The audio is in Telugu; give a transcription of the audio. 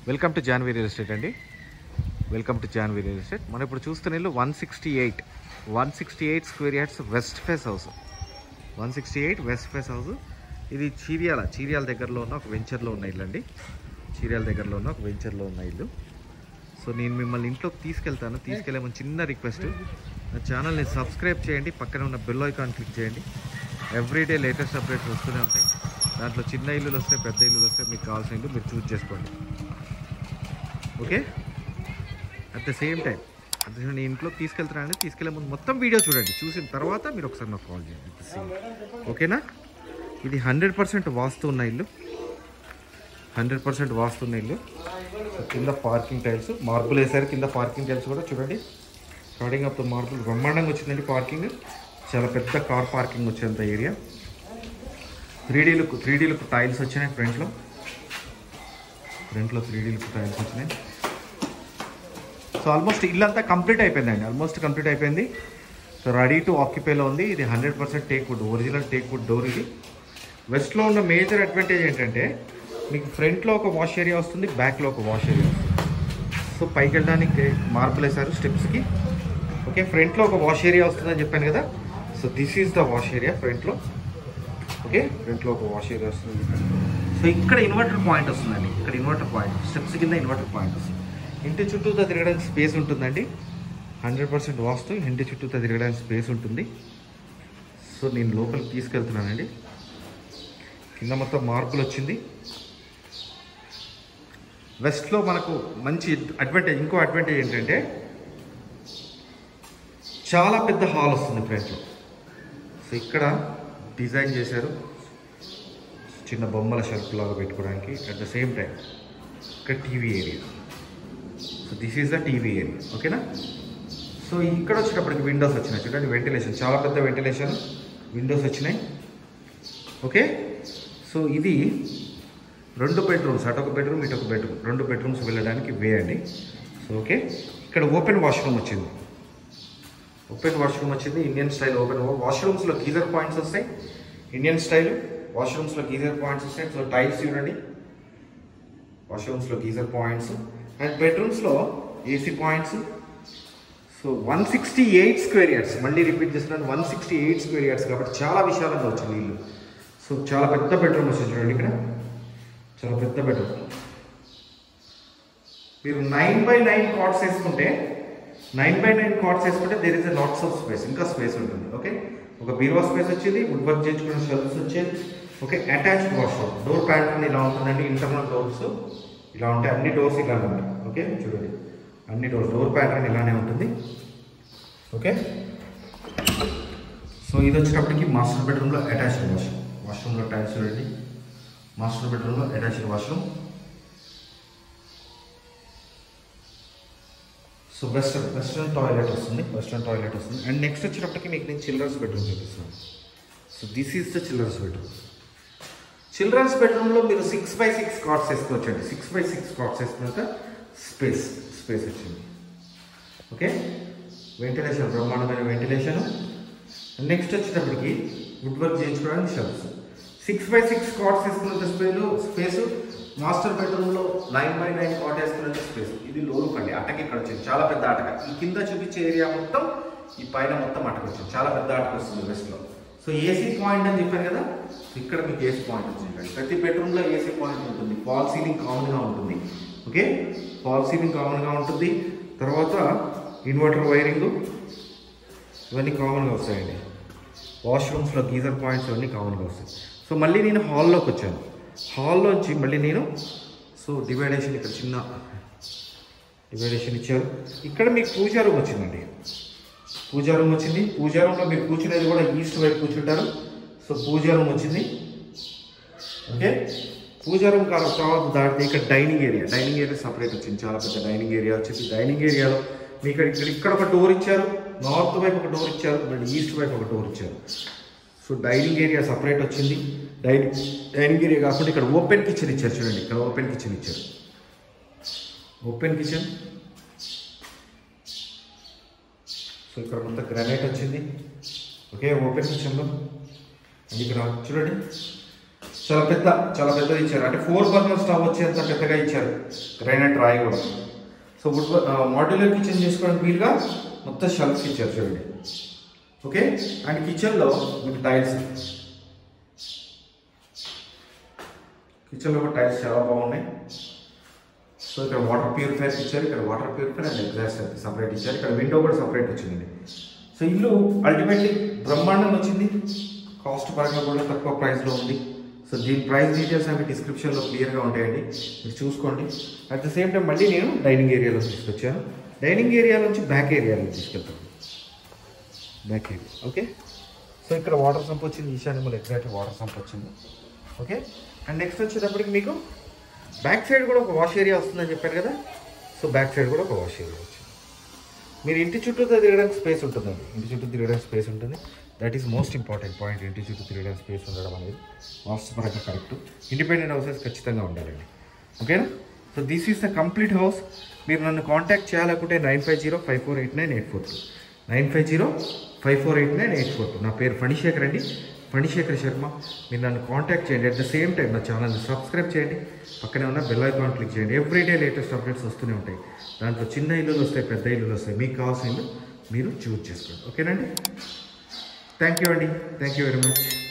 Welcome to Janvi real estate అండి welcome to Janvi real estate మనం ఇప్పుడు చూస్తున్న ఇల్లు one sixty eight one sixty eight square yards west face house one sixty eight west face house ఇది చీరియాల చీరియాల దగ్గరలో ఉన్న ఒక వెంచర్లో ఉన్న ఇల్లు అండి చీరియాల దగ్గరలో ఉన్న ఒక వెంచర్లో ఉన్న ఇల్లు సో నేను మిమ్మల్ని ఇంట్లోకి తీసుకెళ్తాను తీసుకెళ్ళే ముందు చిన్న రిక్వెస్ట్ నా ఛానల్ని సబ్స్క్రైబ్ చేయండి పక్కన ఉన్న బెల్ ఐకాన్ క్లిక్ చేయండి ఎవ్రీడే లేటెస్ట్ అప్డేట్స్ వస్తూనే ఉంటాయి దాంట్లో చిన్న ఇల్లులు వస్తాయి పెద్ద ఇల్లులు వస్తాయి మీకు కావాల్సిన ఇల్లు మీరు చూస్ చేసుకోండి okay at the same time at the నేను ఇంట్లోకి తీసుకెళ్తున్నానండి తీసుకెళ్ళే ముందు మొత్తం వీడియో చూడండి చూసిన తర్వాత మీరు ఒకసారి నాకు కాల్ చేయండి at the same. ఓకేనా ఇది హండ్రెడ్ పర్సెంట్ వాస్తు ఉన్న ఇల్లు హండ్రెడ్ పర్సెంట్ వాస్తు ఉన్న ఇల్లు సో కింద పార్కింగ్ టైల్స్ మార్బుల్ వేసారు కింద పార్కింగ్ టైల్స్ కూడా చూడండి స్టార్టింగ్ ఆఫ్ ద మార్బుల్ బ్రహ్మాండంగా వచ్చిందండి పార్కింగ్ చాలా పెద్ద కార్ పార్కింగ్ వచ్చేంత area three D look three D look tiles వచ్చినాయి ఫ్రంట్లో ఫ్రంట్లో త్రీ డీ లుక్ టైల్స్ వచ్చినాయి సో ఆల్మోస్ట్ ఇల్లంతా కంప్లీట్ అయిపోయిందండి ఆల్మోస్ట్ కంప్లీట్ అయిపోయింది సో రెడీ టు ఆక్యుపైలో ఉంది ఇది hundred percent teak wood original teak wood door ఇది వెస్ట్లో ఉన్న మేజర్ అడ్వాంటేజ్ ఏంటంటే మీకు ఫ్రంట్లో ఒక వాష్ ఏరియా వస్తుంది బ్యాక్లో ఒక వాష్ ఏరియా వస్తుంది సో పైకి వెళ్ళడానికి మార్పులు వేశారు స్టెప్స్కి ఓకే ఫ్రంట్లో ఒక వాష్ ఏరియా వస్తుందని చెప్పాను కదా so this is the wash area ఫ్రంట్లో ఓకే ఫ్రంట్లో ఒక వాష్ ఏరియా వస్తుంది సో ఇక్కడ ఇన్వర్టర్ పాయింట్ వస్తుందండి ఇక్కడ ఇన్వర్టర్ పాయింట్ స్టెప్స్ కింద ఇన్వర్టర్ పాయింట్ వస్తుంది ఇంటి చుట్టూ తిరగడానికి స్పేస్ ఉంటుందండి హండ్రెడ్ పర్సెంట్ వాస్తు ఇంటి చుట్టూ తిరగడానికి స్పేస్ ఉంటుంది సో నేను లోపలికి తీసుకెళ్తున్నానండి కింద మొత్తం మార్పులు వచ్చింది వెస్ట్లో మనకు మంచి అడ్వాంటేజ్ ఇంకో అడ్వాంటేజ్ ఏంటంటే చాలా పెద్ద హాల్ వస్తుంది ఫ్రంట్లో సో ఇక్కడ డిజైన్ చేశారు చిన్న బొమ్మల షెల్ఫ్ లాగా పెట్టుకోవడానికి అట్ ద సేమ్ టైం ఇక్కడ TV area so this is the TV area ఓకేనా సో ఇక్కడ వచ్చేటప్పటికి విండోస్ వచ్చినాయి చూడండి వెంటిలేషన్ చాలా పెద్ద వెంటిలేషన్ విండోస్ వచ్చినాయి ఓకే సో ఇది రెండు బెడ్రూమ్స్ అటు ఒక బెడ్రూమ్ ఇటు ఒక బెడ్రూమ్ రెండు బెడ్రూమ్స్ వెళ్ళడానికి వే అండి సో ఓకే ఇక్కడ ఓపెన్ వాష్రూమ్ వచ్చింది ఓపెన్ వాష్రూమ్ వచ్చింది ఇండియన్ స్టైల్ ఓపెన్ వాష్రూమ్స్లో గీజర్ పాయింట్స్ వస్తాయి ఇండియన్ స్టైల్ వాష్రూమ్స్లో గీజర్ పాయింట్స్ వస్తాయి సో టైల్స్ చూడండి వాష్రూమ్స్లో గీజర్ పాయింట్స్ అండ్ బెడ్రూమ్స్లో AC points so one sixty eight square yards మళ్ళీ రిపీట్ చేస్తున్నాను one sixty eight square yards కాబట్టి చాలా విశాలంగా వచ్చింది ఇల్లు సో చాలా పెద్ద బెడ్రూమ్ వచ్చింది చూడండి ఇక్కడ చాలా పెద్ద బెడ్రూమ్ మీరు నైన్ బై నైన్ కార్డ్స్ వేసుకుంటే నైన్ బై నైన్ కార్డ్స్ వేసుకుంటే there is a lots of space ఇంకా స్పేస్ ఉంటుంది ఓకే ఒక బీరువా స్పేస్ వచ్చింది వుడ్ వర్క్ చేయించుకున్న షెల్ఫ్స్ వచ్చేది okay attached washroom door pattern ఇలా ఉంటుందండి ఇంటర్నల్ డోర్స్ ఇలా ఉంటాయి అన్ని డోర్స్ ఇలా ఉంటాయి ఓకే చూడండి అన్ని డోర్స్ డోర్ ప్యాటర్న్ ఇలానే ఉంటుంది ఓకే సో ఇది వచ్చేటప్పటికి మాస్టర్ బెడ్రూమ్లో అటాచ్డ్ వాష్రూమ్ వాష్రూమ్లో టైల్స్ చూడండి మాస్టర్ బెడ్రూమ్లో attached washroom so western western toilet వస్తుంది వెస్టర్న్ టాయిలెట్ వస్తుంది అండ్ నెక్స్ట్ వచ్చేటప్పటికి మీకు నేను చిల్డ్రన్స్ బెడ్రూమ్ చూపిస్తున్నాను so this is the children's bedroom children's బెడ్రూమ్లో మీరు సిక్స్ బై సిక్స్ కార్డ్స్ వేసుకోవచ్చండి సిక్స్ బై సిక్స్ కార్డ్స్ వేసుకున్నాక స్పేస్ స్పేస్ వచ్చింది ఓకే వెంటిలేషన్ బ్రహ్మాండమైన వెంటిలేషన్ నెక్స్ట్ వచ్చేటప్పటికి వుడ్ వర్క్ చేయించుకోవడానికి shelves six by six cards వేసుకున్నంత స్పేస్ స్పేస్ మాస్టర్ బెడ్రూమ్లో నైన్ బై నైన్ కార్డ్ వేసుకున్నంత స్పేస్ ఇది లోరు కండి అటక ఇక్కడ వచ్చింది చాలా పెద్ద అటక ఈ కింద చూపించే ఏరియా మొత్తం ఈ పైన మొత్తం అటక వచ్చింది చాలా పెద్ద అటక వస్తుంది వెస్ట్లో సో ఏసీ పాయింట్ అని చెప్పాను కదా ఇక్కడ మీకు ఏసీ పాయింట్ వచ్చింది ప్రతి బెడ్రూమ్లో ఏసీ పాయింట్ ఉంటుంది ఫాల్ సీలింగ్ కామన్గా ఉంటుంది ఓకే ఫాల్ సీలింగ్ కామన్గా ఉంటుంది తర్వాత ఇన్వర్టర్ వైరింగ్ ఇవన్నీ కామన్గా వస్తాయండి వాష్రూమ్స్లో గీజర్ పాయింట్స్ ఇవన్నీ కామన్గా వస్తాయి సో మళ్ళీ నేను హాల్లోకి వచ్చాను హాల్లోంచి మళ్ళీ నేను సో డివైడేషన్ ఇక్కడ చిన్న డివైడేషన్ ఇచ్చారు ఇక్కడ మీకు పూజా రూమ్ వచ్చిందండి పూజా రూమ్ వచ్చింది పూజా రూమ్లో మీరు కూర్చునేది కూడా ఈస్ట్ వైపు కూర్చుంటారు సో పూజా రూమ్ వచ్చింది ఓకే పూజా రూమ్ కాదు తర్వాత దాటితే ఇక్కడ dining area dining area separate వచ్చింది చాలా పెద్ద డైనింగ్ ఏరియా వచ్చింది డైనింగ్ ఏరియాలో మీకు ఇక్కడ ఇక్కడ ఒక డోర్ ఇచ్చారు నార్త్ వైపు ఒక డోర్ ఇచ్చారు మళ్ళీ ఈస్ట్ వైపు ఒక డోర్ ఇచ్చారు సో డైనింగ్ ఏరియా సపరేట్ వచ్చింది డైనింగ్ డైనింగ్ ఏరియా కాకుండా ఇక్కడ ఓపెన్ కిచెన్ ఇచ్చారు చూడండి ఇక్కడ ఓపెన్ కిచెన్ ఇచ్చారు ఓపెన్ కిచెన్ సో ఇక్కడ మొత్తం గ్రానైట్ వచ్చింది ఓకే ఓపెన్ కిచెన్లో అండ్ ఇక్కడ చూడండి చాలా పెద్ద చాలా పెద్దది ఇచ్చారు అంటే ఫోర్ బర్నర్ స్టవ్ వచ్చేంత పెద్దగా ఇచ్చారు గ్రైనైట్ రాయి కూడా సో వుడ్ మాడ్యులర్ కిచెన్ చేసుకోవడానికి వీలుగా మొత్తం షెల్ఫ్స్ ఇచ్చారు చూడండి ఓకే అండ్ కిచెన్లో మీకు టైల్స్ కిచెన్లో కూడా టైల్స్ చాలా బాగున్నాయి సో ఇక్కడ వాటర్ ప్యూరిఫైర్ ఇచ్చారు ఇక్కడ water purifier and exhaust separate ఇచ్చారు ఇక్కడ విండో కూడా సపరేట్ వచ్చింది సో ఇల్లు అల్టిమేట్లీ బ్రహ్మాండం వచ్చింది కాస్ట్ పరంగా కూడా తక్కువ ప్రైస్లో ఉంది సో దీని ప్రైస్ డీటెయిల్స్ అవి డిస్క్రిప్షన్లో క్లియర్గా ఉంటాయండి మీరు చూసుకోండి అట్ ద సేమ్ టైం మళ్ళీ నేను డైనింగ్ ఏరియాలో తీసుకొచ్చాను డైనింగ్ ఏరియా నుంచి బ్యాక్ ఏరియాలో తీసుకెళ్తాను బ్యాక్ ఏరియా ఓకే సో ఇక్కడ వాటర్ సంప్ వచ్చింది ఈశాన్యంలో ఎగ్జాక్ట్ వాటర్ సంప్ వచ్చింది ఓకే అండ్ నెక్స్ట్ వచ్చేటప్పటికి మీకు బ్యాక్ సైడ్ కూడా ఒక వాష్ ఏరియా వస్తుందని చెప్పారు కదా సో బ్యాక్ సైడ్ కూడా ఒక వాష్ ఏరియా వచ్చింది మీరు ఇంటి చుట్టూ తిరగడానికి స్పేస్ ఉంటుందండి ఇంటి చుట్టూ తిరగడానికి స్పేస్ ఉంటుంది that is most important point ఇంటి చుట్టూ తిరగడానికి స్పేస్ ఉండడం అనేది వాస్తు పరంగా కరెక్ట్ ఇండిపెండెంట్ హౌసెస్ ఖచ్చితంగా ఉండాలండి ఓకేనా so this is the complete house మీరు నన్ను కాంటాక్ట్ చేయాలనుకుంటే nine five zero five four eight nine eight four two nine five zero five four eight nine eight four two నా పేరు ఫణిశేఖర్ అండి ఫణిశేఖర్ శర్మ మీరు నన్ను కాంటాక్ట్ చేయండి అట్ ద సేమ్ టైం నా ఛానల్ని సబ్స్క్రైబ్ చేయండి పక్కనే ఉన్న బెల్ ఐకాన్ క్లిక్ చేయండి ఎవ్రీడే లేటెస్ట్ అప్డేట్స్ వస్తూనే ఉంటాయి దాంట్లో చిన్న ఇల్లులు వస్తాయి పెద్ద ఇల్లులు వస్తాయి మీకు కావాల్సిన ఇల్లు మీరు చూజ్ చేసుకోండి ఓకేనండి థ్యాంక్ యూ అండి థ్యాంక్ యూ వెరీ మచ్